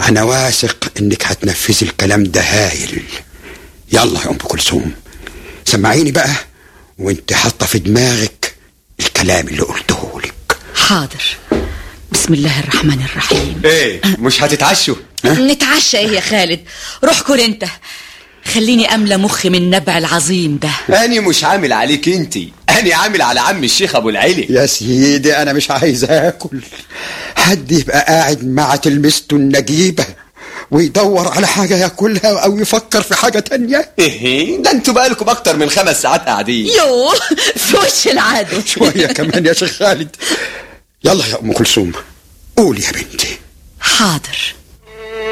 انا واثق انك هتنفذي الكلام ده هايل يلا يا ام كلثوم سمعيني بقى وانت حاطه في دماغك الكلام اللي قلته لك حاضر بسم الله الرحمن الرحيم ايه مش هتتعشوا نتعشى ايه يا خالد روح كل انت خليني املى مخي من النبع العظيم ده أنا مش عامل عليك انتي أنا عامل على عم الشيخ أبو العلي يا سيدي انا مش عايز اكل حد يبقى قاعد مع تلمسته النجيبه ويدور على حاجه ياكلها او يفكر في حاجه تانية إيه ده انتوا بقالكم أكتر من خمس ساعات قاعدين يوه في وش العدو شويه كمان يا شيخ خالد يلا يا ام كلثوم قولي يا بنتي حاضر